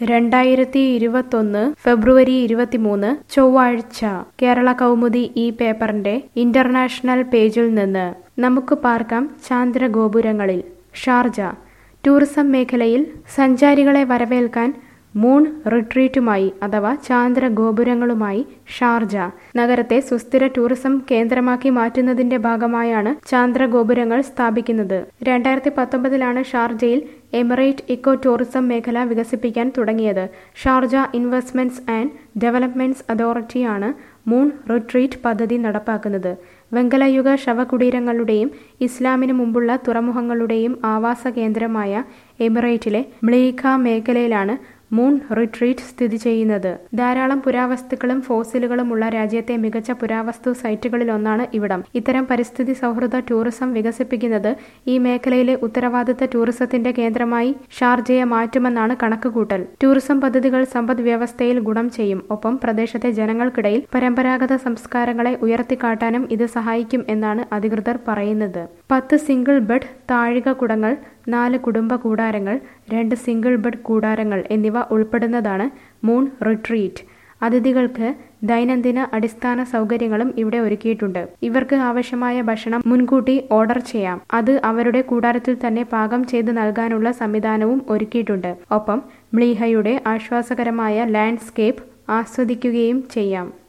രണ്ടായിരത്തി ഇരുപത്തൊന്ന് ഫെബ്രുവരി ഇരുപത്തിമൂന്ന് ചൊവ്വാഴ്ച കേരള കൗമുദി ഈ പേപ്പറിന്റെ ഇന്റർനാഷണൽ പേജിൽ നിന്ന് നമുക്ക് പാർക്കാം ചാന്ദ്രഗോപുരങ്ങളിൽ ഷാർജ ടൂറിസം മേഖലയിൽ സഞ്ചാരികളെ വരവേൽക്കാൻ മൂൺ റിട്രീറ്റുമായി അഥവാ ചാന്ദ്ര ഗോപുരങ്ങളുമായി ഷാർജ നഗരത്തെ സുസ്ഥിര ടൂറിസം കേന്ദ്രമാക്കി മാറ്റുന്നതിന്റെ ഭാഗമായാണ് ചാന്ദ്ര ഗോപുരങ്ങൾ സ്ഥാപിക്കുന്നത് രണ്ടായിരത്തി പത്തൊമ്പതിലാണ് ഷാർജയിൽ എമിറേറ്റ് ഇക്കോ ടൂറിസം മേഖല വികസിപ്പിക്കാൻ തുടങ്ങിയത് ഷാർജ ഇൻവെസ്റ്റ്മെന്റ്സ് ആൻഡ് ഡെവലപ്മെന്റ്സ് അതോറിറ്റിയാണ് മൂൺ റിട്രീറ്റ് പദ്ധതി നടപ്പാക്കുന്നത് വെങ്കലയുഗ ശവകുടീരങ്ങളുടെയും ഇസ്ലാമിന് മുമ്പുള്ള തുറമുഖങ്ങളുടെയും ആവാസ കേന്ദ്രമായ എമിറേറ്റിലെ മ്ലീഖ മേഖലയിലാണ് മൂൺ റിട്രീറ്റ് സ്ഥിതി ചെയ്യുന്നത് ധാരാളം പുരാവസ്തുക്കളും ഫോസിലുകളും ഉള്ള രാജ്യത്തെ മികച്ച പുരാവസ്തു സൈറ്റുകളിലൊന്നാണ് ഇവിടം ഇത്തരം പരിസ്ഥിതി സൗഹൃദ ടൂറിസം വികസിപ്പിക്കുന്നത് ഈ മേഖലയിലെ ഉത്തരവാദിത്ത ടൂറിസത്തിന്റെ കേന്ദ്രമായി ഷാർജയെ മാറ്റുമെന്നാണ് കണക്കുകൂട്ടൽ ടൂറിസം പദ്ധതികൾ സമ്പദ് വ്യവസ്ഥയിൽ ഗുണം ചെയ്യും ഒപ്പം പ്രദേശത്തെ ജനങ്ങൾക്കിടയിൽ പരമ്പരാഗത സംസ്കാരങ്ങളെ ഉയർത്തിക്കാട്ടാനും ഇത് സഹായിക്കും എന്നാണ് അധികൃതർ പറയുന്നത് പത്ത് സിംഗിൾ ബെഡ് താഴിക കുടങ്ങൾ നാല് കുടുംബ കൂടാരങ്ങൾ രണ്ട് സിംഗിൾ ബെഡ് കൂടാരങ്ങൾ എന്നിവ ഉൾപ്പെടുന്നതാണ് മൂൺ റിട്രീറ്റ് അതിഥികൾക്ക് ദൈനംദിന അടിസ്ഥാന സൗകര്യങ്ങളും ഇവിടെ ഒരുക്കിയിട്ടുണ്ട് ഇവർക്ക് ആവശ്യമായ ഭക്ഷണം മുൻകൂട്ടി ഓർഡർ ചെയ്യാം അത് അവരുടെ കൂടാരത്തിൽ തന്നെ പാകം ചെയ്ത് നൽകാനുള്ള സംവിധാനവും ഒരുക്കിയിട്ടുണ്ട് ഒപ്പം മ്ലീഹയുടെ ആശ്വാസകരമായ ലാൻഡ്സ്കേപ്പ് ആസ്വദിക്കുകയും ചെയ്യാം